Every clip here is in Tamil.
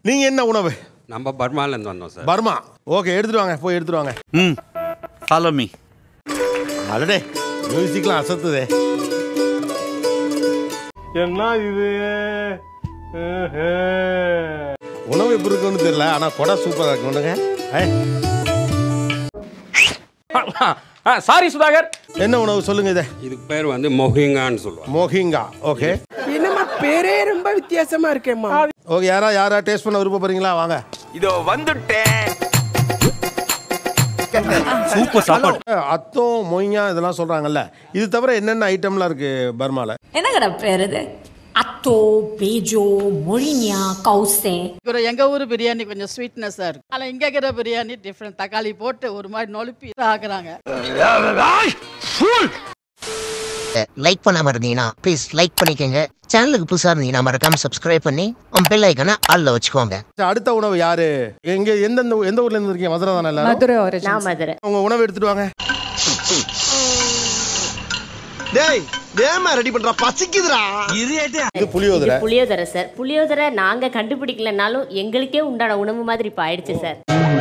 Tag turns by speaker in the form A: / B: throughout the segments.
A: நீங்க என்ன உணவு
B: நம்ம பர்மாலேருந்து வந்தோம் சார்
A: பர்மா ஓகே எடுத்துட்டு வாங்க போய் எடுத்துட்டு வாங்க
C: ம் ஃபாலோ மீ
A: அடடே மியூசிக்லாம் அசத்துதே
D: என்ன இது
A: உணவு எப்படி இருக்குன்னு தெரியல ஆனா கொடை சூப்பரா இருக்கு ஒண்ணுங்க
D: சாரி சுதாகர்
A: என்ன உணவு சொல்லுங்க இதை
B: இதுக்கு பேர் வந்து மொஹிங்கான்னு சொல்லுவாங்க
A: மோஹிங்கா ஓகே
E: என்னம்மா பேரே ரொம்ப வித்தியாசமா இருக்கேம்மா
A: ஓகே யாரா யாரா டேஸ்ட் பண்ண விருப்பப்படுறீங்களா வாங்க
C: இதோ வந்துட்டேன் சூப்பர் சாப்பாடு
A: அத்தம் மொய்யா இதெல்லாம் சொல்றாங்கல்ல இது தவிர என்னென்ன ஐட்டம்லாம் இருக்கு பர்மால
F: என்ன கடை பேர் இது அத்தோ பேஜோ மொழினியா கௌசே
G: ஒரு எங்க ஊர் பிரியாணி கொஞ்சம் ஸ்வீட்னஸா இருக்கு ஆனா இங்க இருக்கிற பிரியாணி டிஃப்ரெண்ட் தக்காளி போட்டு ஒரு மாதிரி நொழுப்பி ஆக்குறாங்க
H: லைக் பண்ணாம இருந்தீங்கன்னா ப்ளீஸ் லைக் பண்ணிக்கோங்க சேனலுக்கு புதுசா இருந்தீங்கன்னா மறக்காம சப்ஸ்கிரைப் பண்ணி உன் பெல் ஐக்கனை ஆல்ல வச்சுக்கோங்க
A: சரி, அடுத்த உணவு யாரு எங்க எந்தெந்த எந்த ஊர்ல இருந்து இருக்கீங்க மதுரை தானே எல்லாரும்
F: மதுரை நான் மதுரை
A: உங்க உணவு எடுத்துட்டு வாங்க
E: டேய் வேமா ரெடி பண்றா பசிக்குதுடா
A: இது புளியோதரை
F: புளியோதரை சார் புளியோதரை நாங்க கண்டுபிடிக்கலனாலும் எங்களுக்கே உண்டான உணவு மாதிரி இப்ப ஆயிடுச்சு சார்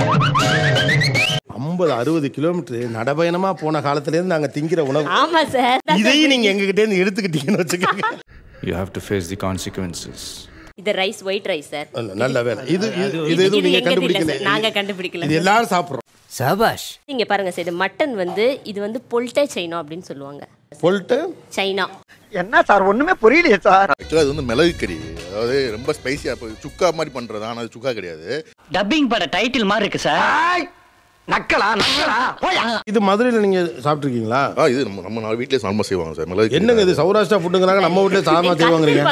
A: ஐம்பது அறுபது கிலோமீட்டர் நடபயணமா போன காலத்துல இருந்து நாங்க திங்கிற உணவு
F: ஆமா சார்
A: இதையும் நீங்க எங்க கிட்ட இருந்து எடுத்துக்கிட்டீங்கன்னு வச்சுக்கோங்க
I: You have to face the consequences.
F: இது ரைஸ் ஒயிட் ரைஸ் சார்
A: நல்ல- நல்ல வேலை இது இது இது எதுவும் நீங்க
F: எங்கது இல்ல
A: கண்டுபிடிக்கல
F: சார் நாங்க கண்டுபிடிக்கல
A: இது எல்லாரும் சாப்பிடுறோம்
H: சபாஷ்
F: நீங்க பாருங்க சார் இது மட்டன் வந்து இது வந்து பொல்டே சைனா அப்படின்னு சொல்லுவாங்க
A: சொல்லிட்டு
F: சைனா
E: என்ன சார் ஒண்ணுமே புரியலையே சார்
J: ஆக்சுவலாக அது வந்து மிளகு கறி அதாவது ரொம்ப ஸ்பைசியாக இப்போ சுக்கா மாதிரி பண்ணுறது ஆனால் அது சுக்கா கிடையாது
H: டப்பிங் பட டைட்டில் மாதிரி இருக்கு சார்
E: நக்கலா நக்கலா போயா
A: இது மதுரையில நீங்க சாப்பிட்டுருக்கீங்களா
J: ஆ இது நம்ம நம்ம நாலு வீட்டிலே சால்மா செய்வாங்க சார் மிளகு கறி
A: என்னங்க இது சௌராஷ்டிரா ஃபுட்டுங்கிறாங்க நம்ம வீட்டுல சாதமா செய்வாங்கிறீங்க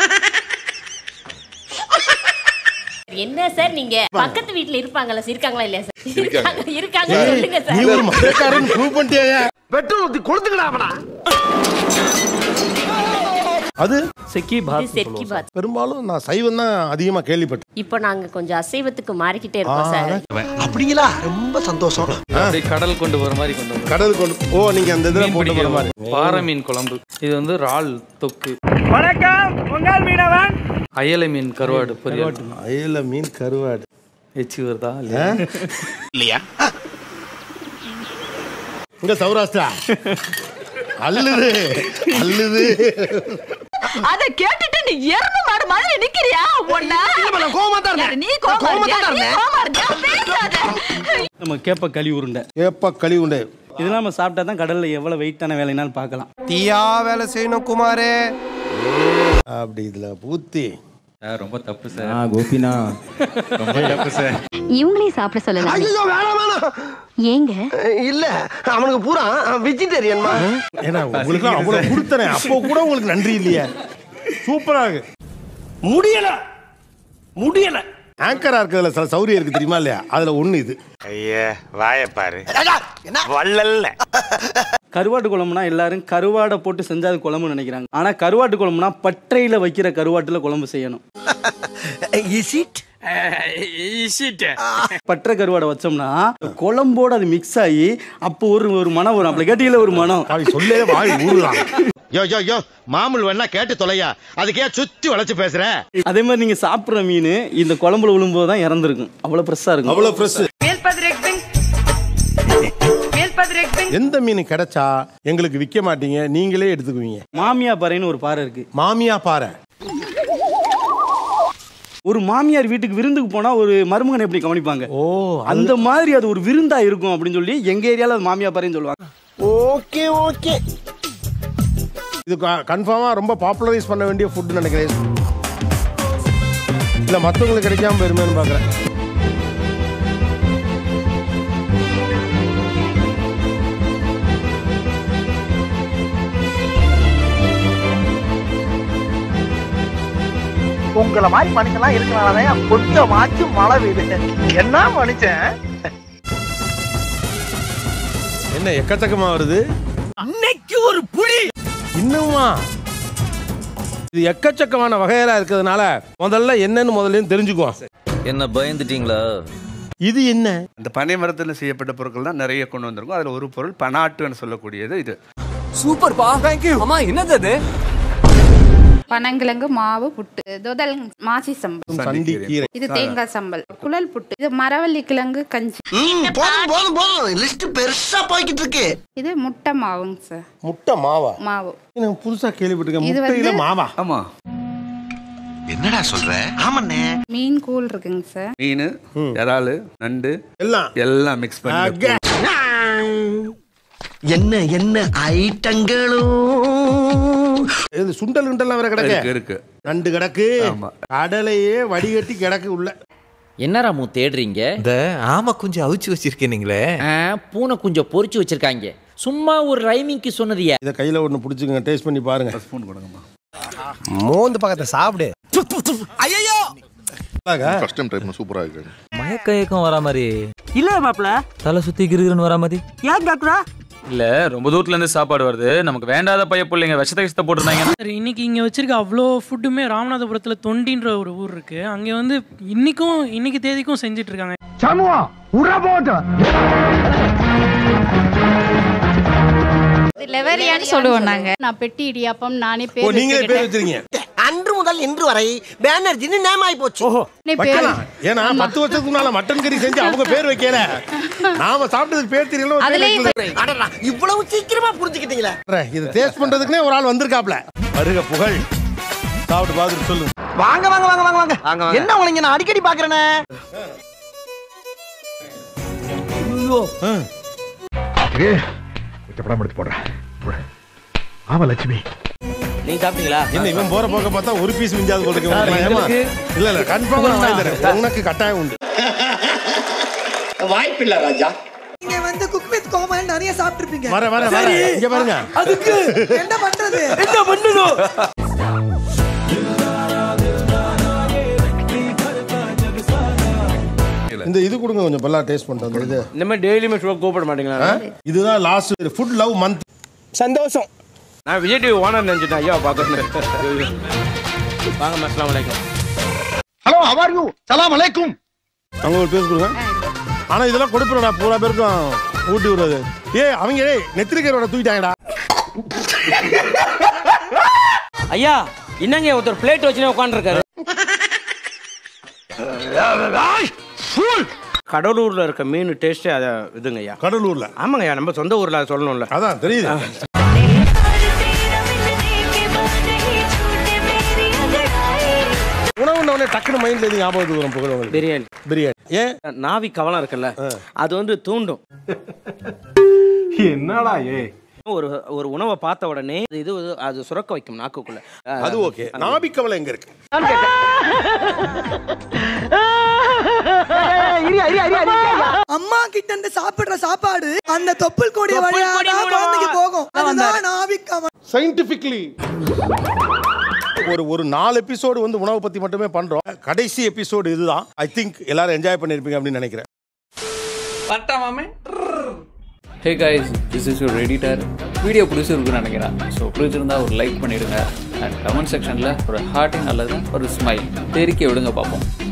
F: என்ன சார் நீங்க பக்கத்து வீட்ல இருப்பாங்கல்ல சார் இருக்காங்களா இல்லையா சார்
J: இருக்காங்க.
F: இருக்காங்க இருக்காங்க சொல்லுங்க
A: நீ
F: சார்
A: ஒரு மதுரைக்காரன் ப்ரூவ் பண்ணிட்டியா
E: பெட்ரோல் ஊத்தி கொளுத்துக்கடா அவனா
A: அது
D: செக்கி
F: இது செட்கி பாத்
A: பெரும்பாலும் நான் சைவம் தான் அதிகமா கேள்விப்பட்டேன்
F: இப்போ நாங்க கொஞ்சம் அசைவத்துக்கு மாறிக்கிட்டே இருக்கோம் சார்
E: அப்படிங்களா ரொம்ப சந்தோஷம்
D: அப்படியே கடல் கொண்டு வர மாதிரி கொண்டு வரும்
A: கடல் கொண்டு ஓ நீங்க அந்த இதுல போட்டு போற மாதிரி
D: பாறை மீன் குழம்பு இது வந்து இறால் தொக்கு வணக்கம் உங்கள் மீனவன் அயலை மீன் கருவாடு பொரியல்
A: அயல மீன் கருவாடு
D: எச்சி வருதா
C: இல்லையா
A: இங்க சௌராஷ்டிரா அல்லுது அல்லுது
G: அத கேட்டுட்டு நீ எருமை மாடு மாதிரி நிக்கிறியா ஒண்ணா
E: கோவமா தான் இருந்தேன்.
G: நீ கோவமா
E: கோவமா
G: இருந்தியா?
E: தான்
G: நீ
E: இருந்தேன்.
G: கோவமா இருந்தியா? பேசாத.
D: நம்ம கேப்ப களி உருண்டை
A: ஏப்ப களி உண்டு
D: இதெல்லாம் நம்ம சாப்பிட்டா தான் கடல்ல எவ்வளவு வெயிட்டான வேலைனாலும் பார்க்கலாம்
E: தீயா வேலை செய்யணும் குமாரே
A: அப்படி இதுல பூத்தி
I: ரொம்ப தப்பு சார் கோபினா ரொம்ப தப்பு சார்
F: இவங்களே சாப்பிட சொல்லலாம்
E: ஐயோ வேணாம் வேணாம்
F: ஏங்க
E: இல்ல அவனுக்கு பூரா வெஜிடேரியன்மா
A: ஏன்னா உங்களுக்கு அவ்வளவு கொடுத்தனே அப்போ கூட உங்களுக்கு நன்றி இல்லையே சூப்பரா இருக்கு
E: முடியல முடியல
A: ஆங்கரா இருக்கிறதுல சில சௌரியம் இருக்கு தெரியுமா இல்லையா அதுல ஒண்ணு இது
C: ஐயா வாய பாரு வள்ளல்ல
D: கருவாட்டு குழம்புனா எல்லாரும் கருவாடை போட்டு செஞ்சா அது குழம்புன்னு நினைக்கிறாங்க ஆனா கருவாட்டு குழம்புனா பற்றையில வைக்கிற கருவாட்டுல குழம்பு செய்யணும்
E: இஸ் இட்
D: பற்றை கருவாடை வச்சோம்னா குழம்போட அது மிக்ஸ் ஆகி அப்போ ஒரு ஒரு மனம் வரும் அப்படி கேட்டியில ஒரு மனம்
A: பாவி சொல்லே வாய் ஊறலாம்
C: யோ யோ யோ மாமூல் வேணா கேட்டு தொலையா அதுக்கே சுத்தி வளைச்சு பேசுற
D: அதே மாதிரி நீங்க சாப்பிடுற மீன் இந்த குழம்புல விழும்போது தான் இறந்துருக்கும் அவ்வளவு ஃப்ரெஷ்ஷா இருக்கும்
A: அவ்வளவு ஃப்ரெஷ் எந்த மீன் கிடைச்சா எங்களுக்கு விற்க மாட்டீங்க நீங்களே எடுத்துக்குவீங்க
D: மாமியா பாறைன்னு ஒரு பாறை இருக்கு
A: மாமியா பாறை
D: ஒரு மாமியார் வீட்டுக்கு விருந்துக்கு போனா ஒரு மருமகனை எப்படி கவனிப்பாங்க
A: ஓ
D: அந்த மாதிரி அது ஒரு விருந்தா இருக்கும் அப்படின்னு சொல்லி எங்க ஏரியால அது மாமியா பாறைன்னு சொல்லுவாங்க
E: ஓகே ஓகே
A: இது கன்ஃபார்மா ரொம்ப பாப்புலரைஸ் பண்ண வேண்டிய ஃபுட் நினைக்கிறேன் இல்ல மத்தவங்களுக்கு கிடைக்காம போயிருமேன்னு பாக்குறேன்
E: உங்களை மாதிரி மனுஷன்லாம் இருக்கனாலதான் கொஞ்சமாச்சும் மழை பெய்யுது என்ன மனுஷன்
A: என்ன எக்கச்சக்கமா வருது
E: இன்னைக்கு ஒரு புலி
A: இன்னுமா இது எக்கச்சக்கமான வகையெல்லாம் இருக்கிறதுனால முதல்ல என்னன்னு முதல்ல தெரிஞ்சுக்குவோம்
I: என்ன பயந்துட்டீங்களா
A: இது என்ன
K: அந்த பனை மரத்தில் செய்யப்பட்ட பொருட்கள் தான் நிறைய கொண்டு வந்திருக்கும் அதில் ஒரு பொருள் பனாட்டுன்னு சொல்லக்கூடியது இது
E: சூப்பர் பா தேங்க்யூ அம்மா என்னது அது
L: பனங்கிழங்கு மாவு புட்டு தொதல் மாசி சம்பல்
A: சண்டி கீரை
L: இது தேங்காய் சம்பல் குழல் புட்டு இது மரவள்ளி கிழங்கு கஞ்சி
H: போதும் போதும் போதும் லிஸ்ட் பெருசா போய்கிட்டு இருக்கு
L: இது முட்டை மாவுங்க சார்
A: முட்டை மாவா
L: மாவு
A: எனக்கு புதுசா கேள்விப்பட்டிருக்கேன்
L: இது
A: முட்டையில
L: வந்து-
A: மாவா
K: ஆமா
H: என்னடா சொல்ற ஆமாண்ணே
L: மீன் கூழ் இருக்குங்க சார்
K: மீன் இறால் நண்டு
A: எல்லாம்
K: எல்லாம் மிக்ஸ் பண்ணி
H: என்ன என்ன ஐட்டங்களும்
A: இது சுண்டல் கிண்டல்லாம் வேற கிடக்கு
K: இருக்கு இருக்கு
A: நண்டு கிடக்கு
K: ஆமா.
A: கடலையே வடிகட்டி கிடக்கு உள்ள
M: என்ன ராமு தேடுறீங்க
N: இந்த ஆமா கொஞ்சம் அவிச்சு வச்சிருக்கீங்களே
M: ஆ, பூனை குஞ்சம் பொரிச்சு வச்சிருக்காங்க சும்மா ஒரு ரைமிங்க்கு சொன்னதியா
A: இதை கையில ஒண்ணு பிடிச்சிங்க டேஸ்ட் பண்ணி பாருங்க
K: ஸ்பூன் கொடுங்கம்மா
N: மோந்து பக்கத்தை சாப்பிடு
J: ஃபர்ஸ்ட் டைம் ட்ரை பண்ண சூப்பரா இருக்கு
N: மயக்க ஏக்கம் வரா மாதிரி
E: இல்ல மாப்ள
N: தலை சுத்தி கிருகிருன்னு வரா மாதிரி
E: ஏன் டாக்டரா
O: இல்ல ரொம்ப தூரத்துல இருந்து சாப்பாடு வருது நமக்கு வேண்டாத பைய பிள்ளைங்க விஷத்தை விஷத்தை போட்டிருந்தாங்க
P: சார் இன்னைக்கு இங்கே வச்சிருக்க அவ்வளோ ஃபுட்டுமே ராமநாதபுரத்தில் தொண்டின்ற ஒரு ஊர் இருக்கு அங்கே வந்து இன்னைக்கும் இன்னைக்கு தேதிக்கும் செஞ்சுட்டு இருக்காங்க
E: சமூகம் உற போட்டு
L: லெவரியான்னு சொல்லுவோம் நாங்க
G: நான் பெட்டி இடியாப்பம் நானே
A: ஓ
G: பேர்
A: நீங்களே பேர்
G: வச்சுக்கிட்டேன்.
A: வச்சிருக்கீங்க
H: அன்று முதல் இன்று வரை பேனர்ஜின்னு நேம் ஆயி போச்சு
A: ஓஹோ
G: நீ பேர்
A: வைக்கலாம் ஏன்னா பத்து வருஷத்துக்கு முன்னால மட்டன் கறி செஞ்சு அவங்க பேர் வைக்கல நாம சாப்பிட்டதுக்கு பேர் தெரியல ஒரு பேர் வைக்கல.
H: அடடா இவ்வளவு சீக்கிரமா புரிஞ்சுக்கிட்டீங்களா
A: இது டேஸ்ட் பண்றதுக்குனே ஒரு ஆள் வந்திருக்காப்ல வருக புகழ் சாப்பிட்டு பார்த்துட்டு சொல்லுங்க
E: வாங்க வாங்க வாங்க வாங்க வாங்க என்ன உங்களை நான் அடிக்கடி பாக்குறேனே
J: படம் எடுத்து போடுறேன் ஆமா லட்சுமி
M: நீங்க சாப்பிட்டீங்களா
A: என்ன இவன் போற போக்க பார்த்தா ஒரு பீஸ் மிஞ்சாது போட்டுக்க ஏமா இல்ல இல்ல கன்ஃபார்ம் நான் வாங்கி தரேன் உனக்கு கட்டாயம் உண்டு
C: வாய்ப்பில்ல ராஜா
E: நீங்க வந்து குக் வித் கோமாளி நிறைய சாப்பிட்டிருப்பீங்க
A: வர வர வர இங்க பாருங்க
E: அதுக்கு என்ன பண்றது என்ன பண்ணணும்
A: இந்த இது கொடுங்க கொஞ்சம் பல்லா டேஸ்ட் பண்ணிட்டு அந்த இது
D: இந்த மாதிரி டெய்லியுமே ஷோ கூப்பிட மாட்டீங்களா
A: ஆ? இதுதான் லாஸ்ட் ஃபுட் லவ் மந்த்
D: சந்தோஷம் நான் விஜய் டிவி ஓனர் நினைச்சிட்டேன் ஐயா பார்க்கணும் வாங்க அஸ்லாம் வலைக்கம்
C: ஹலோ ஹவ் யூ சலாம் அலைக்கும்
A: அவங்க ஒரு பேர் கொடுங்க ஆனா இதெல்லாம் கொடுப்புறடா பூரா பேருக்கும் ஊட்டி விடுறது ஏ அவங்க ஏய் நெத்திரிக்கரோட தூக்கிட்டாங்கடா
M: ஐயா என்னங்க ஒருத்தர் பிளேட் வச்சுனே உட்காந்துருக்காரு
D: கடலூர்ல இருக்க மீன் டேஸ்டே அதை இதுங்க ஐயா
A: கடலூர்ல
D: ஆமாங்க ஐயா நம்ம சொந்த ஊர்ல அதை சொல்லணும்ல
A: அதான் தெரியுது உணவுன உடனே டக்குனு மைண்ட்ல எது ஞாபகத்துக்கு வரும் புகழ் உங்களுக்கு
D: பிரியாணி
A: பிரியாணி ஏன்
D: நாவி கவனம் இருக்குல்ல அது வந்து தூண்டும்
A: என்னடா ஏ
D: ஒரு ஒரு உணவை பார்த்த உடனே இது இது அது சுரக்க வைக்கும் நாக்குக்குள்ள
A: அது ஓகே நாபிக்கவலை எங்க இருக்கு
E: அம்மா கிட்ட இருந்து சாப்பிடுற சாப்பாடு அந்த தொப்புள் கொடி வழியா தான் குழந்தைக்கு போகும் அதுதான் நாவிக்காம
A: சயின்டிபிக்லி ஒரு ஒரு நாலு எபிசோடு வந்து உணவை பத்தி மட்டுமே பண்றோம் கடைசி எபிசோடு இதுதான் ஐ திங்க் எல்லாரும் என்ஜாய் பண்ணிருப்பீங்க அப்படின்னு நினைக்கிறேன்
Q: hey guys this is your editor video பிடிச்சிருக்குன்னு நினைக்கிறேன் ஸோ பிடிச்சிருந்தா ஒரு லைக் பண்ணிடுங்க அண்ட் கமெண்ட் செக்ஷனில் ஒரு ஹார்ட்டிங் அல்லது ஒரு ஸ்மைல் தெரிக்க விடுங்க பார்ப்போம்